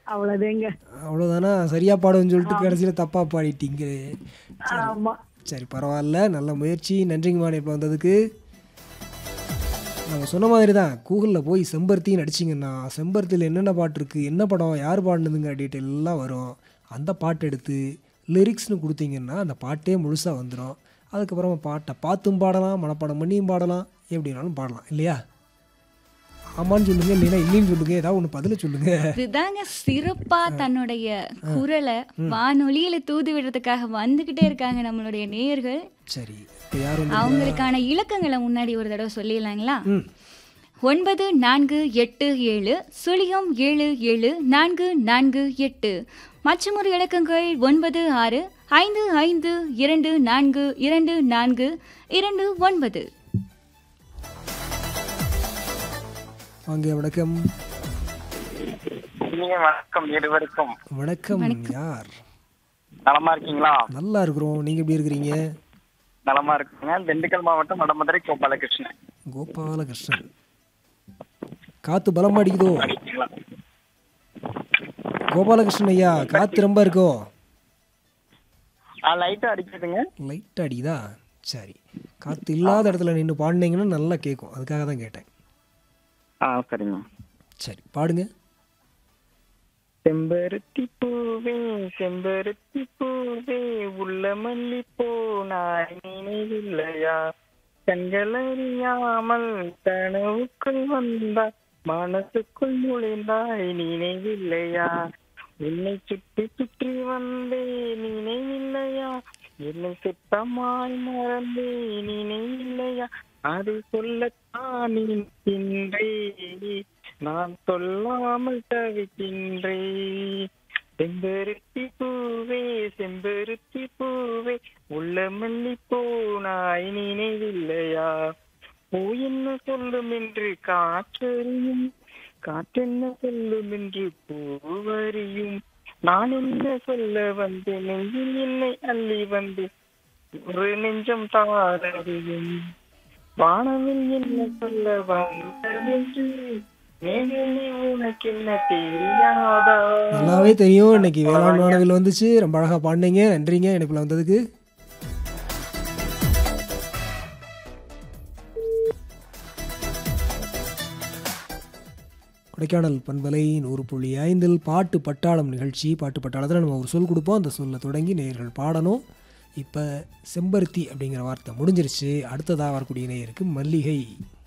அவ்வளவுதாங்க அவ்வளோதானா சரியா பாடுன்னு சொல்லிட்டு கடைசியில் தப்பா பாடிட்டீங்க ஆமா சரி பரவாயில்ல நல்ல முயற்சி நன்றிங்கம்மா இப்போ வந்ததுக்கு நம்ம சொன்ன மாதிரி தான் கூகுளில் போய் செம்பருத்தின்னு அடிச்சிங்கன்னா செம்பருத்தியில் என்னென்ன பாட்டு இருக்குது என்ன படம் யார் பாடினதுங்க டீட்டெயில் எல்லாம் வரும் அந்த பாட்டு எடுத்து லிரிக்ஸ்னு கொடுத்தீங்கன்னா அந்த பாட்டே முழுசாக வந்துடும் அதுக்கப்புறமா பாட்டை பார்த்தும் பாடலாம் மனப்பாடம் பண்ணியும் பாடலாம் எப்படினாலும் பாடலாம் இல்லையா ஆமான்னு சொல்லுங்க இல்லைன்னா இல்லைன்னு சொல்லுங்க ஏதாவது ஒன்று பதில சொல்லுங்க இதுதாங்க சிறப்பா தன்னுடைய குரலை வானொலியில தூது விடுறதுக்காக வந்துகிட்டே இருக்காங்க நம்மளுடைய நேயர்கள் சரி இப்போ யார் வந்து அவங்களுக்கான இலக்கங்களை முன்னாடி ஒரு தடவை சொல்லிடலாங்களா ம் ஒன்பது நான்கு எட்டு ஏழு சுழியம் ஏழு ஏழு நான்கு நான்கு எட்டு மற்றும் ஒரு இலக்கங்கள் ஒன்பது ஆறு ஐந்து ஐந்து இரண்டு நான்கு இரண்டு நான்கு இரண்டு ஒன்பது வாங்க வணக்கம் இனிய வணக்கம் இருவருக்கும் வணக்கம் யார் நலமா இருக்கீங்களா நல்லா இருக்கிறோம் நீங்கள் எப்படி இருக்கிறீங்க நலமா இருக்குங்க திண்டுக்கல் மாவட்டம் வடமதுரை கோபாலகிருஷ்ணன் கோபாலகிருஷ்ணன் காத்து பலமா அடிக்குதோ இருக்கீங்களா கோபாலகிருஷ்ணன் ஐயா காத்து ரொம்ப இருக்கோ ஆ லைட்டா அடிக்குதுங்க லைட் அடிக்குதா சரி காத்து இல்லாத இடத்துல நின்று பாடினீங்கன்னா நல்லா கேட்கும் அதுக்காக தான் கேட்டேன் ஆ சரிங்க சரி பாடுங்க செம்பருத்தி பூவே செம்பருத்தி பூவே உள்ள மல்லி போனாய் நினைவில்லையா கண்கள் அறியாமல் கனவுக்குள் வந்தாய் மனசுக்குள் நுழைந்தாய் நினைவில்லையா என்னை சுற்றி சுற்றி வந்தே நினைவில்லையா என்னை சுத்தமாய் மறந்தே நினைவில்லையா அதை சொல்லத்தான் நினைக்கின்றே நான் சொல்லாமல் தவிக்கின்றே செம்பருத்தி பூவே செம்பருத்தி பூவே உள்ள மல்லி போனாய் நினைவில்லையா பூ என்ன சொல்லும் என்று காற்றறியும் காற்றென்ன சொல்லும் என்று பூவறியும் நான் என்ன சொல்ல வந்தேன் நெஞ்சில் என்னை அள்ளி வந்து ஒரு நெஞ்சம் தாரறியும் வானவில் என்ன சொல்ல வந்தென்று மேகமே உனக்கு என்ன தெரியாதா நல்லாவே தெரியும் இன்னைக்கு வேளாண் வானவில் வந்துச்சு ரொம்ப அழகாக பாடினீங்க நன்றிங்க எனக்குள்ள வந்ததுக்கு கொடைக்கானல் பண்பலை நூறு புள்ளி ஐந்தில் பாட்டு பட்டாளம் நிகழ்ச்சி பாட்டு பட்டாளத்தில் நம்ம ஒரு சொல் கொடுப்போம் அந்த சொல்லை தொடங்கி நேயர்கள் பாடணும் இப்போ செம்பருத்தி அப்படிங்கிற வார்த்தை முடிஞ்சிருச்சு அடுத்ததாக வரக்கூடிய நேயருக்கு மல்லிகை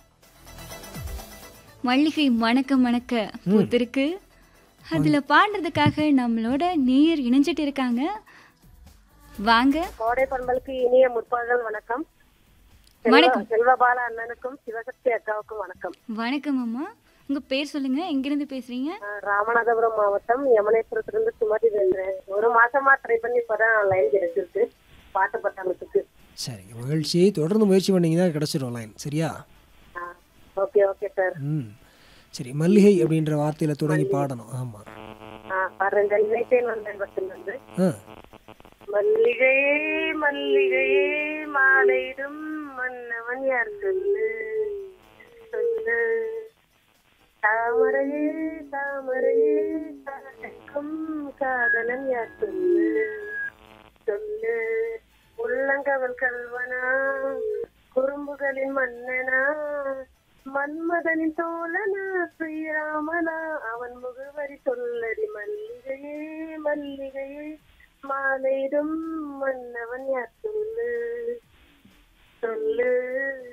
மல்லிகை மணக்க மணக்க பூத்திருக்கு அதுல பாடுறதுக்காக நம்மளோட நேயர் இணைஞ்சிட்டு இருக்காங்க வாங்க கோடை பண்பலுக்கு இனிய முற்பகல் வணக்கம் வணக்கம் செல்வபாலா அண்ணனுக்கும் சிவசக்தி அக்காவுக்கும் வணக்கம் வணக்கம் அம்மா உங்க பேர் சொல்லுங்க எங்கிருந்து பேசுறீங்க நான் ராமநாதபுரம் மாவட்டம் யமுனேஸ்வரத்திலிருந்து சுமதி பேசுறேன் ஒரு மாசமா ட்ரை பண்ணி இப்பதான் லைன் கிடைச்சிருக்கு பாட்டு பட்டாளத்துக்கு சரி மகிழ்ச்சி தொடர்ந்து முயற்சி பண்ணீங்கன்னா கிடச்சிரும் லைன் சரியா ஓகே ஓகே சார் ம் சரி மல்லிகை அப்படின்ற வார்த்தையில் தொடங்கி பாடணும் ஆமாம் பாருங்க நினைத்தேன் வந்தேன் பத்தில் வந்து ஆ மல்லிகையே மல்லிகையே மாலையிடும் மன்னவன் யார் சொல்லு சொல்லு தாமரையே தாமரையே காட்டுக்கும் காதலன் யார் சொல்லு சொல்லு உள்ளங்கவல் கல்வனா குறும்புகளின் மன்னனா மன்மதனின் தோழனா ஸ்ரீராமனா அவன் முகவரி சொல்லடி மல்லிகையே மல்லிகையே மாலையிடும் மன்னவன் யார் சொல்லு சொல்லு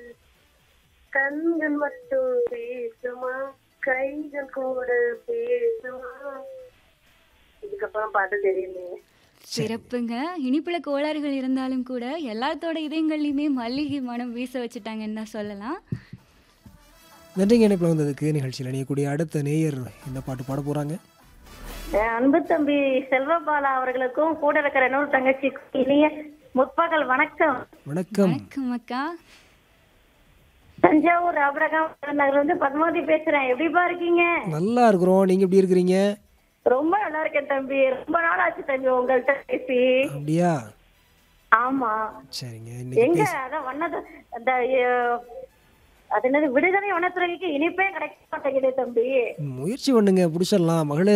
கண்கள் மட்டும் பேசுமா கைகள் கூட பேசுமா இதுக்கப்புறம் பாட்டு தெரியலையே சிறப்புங்க இனிப்புல கோளாறுகள் இருந்தாலும் கூட எல்லாத்தோட இதயங்கள்லையுமே மல்லிகை மனம் வீச வச்சுட்டாங்கன்னு தான் சொல்லலாம் நன்றிங்க இணைப்பில் வந்ததுக்கு நிகழ்ச்சியில் அணியக்கூடிய அடுத்த நேயர் என்ன பாட்டு பாட போகிறாங்க என் அன்பு தம்பி செல்வபாலா அவர்களுக்கும் கூட இருக்கிற இன்னொரு தங்கச்சிக்கும் இனிய முற்பகல் வணக்கம் வணக்கம் வணக்கம் அக்கா தஞ்சாவூர் அபிரகாம் நகர் வந்து பத்மாவதி பேசுறேன் எப்படிப்பா இருக்கீங்க நல்லா இருக்கிறோம் நீங்கள் எப்படி இருக்கிறீங்க ரொம்ப நல்லா இருக்கேன் தம்பி ரொம்ப நாள் ஆச்சு தம்பி உங்கள்கிட்ட பேசி அப்படியா ஆமா சரிங்க இன்னைக்கு எங்க அதான் வண்ணது அந்த அஹ், அது என்னது விடுதலை வனத்துறைக்கு இனிப்பே கிடைக்க மாட்டேங்குதே தம்பி முயற்சி பண்ணுங்க பிடிச்சிடலாம் மகளிர்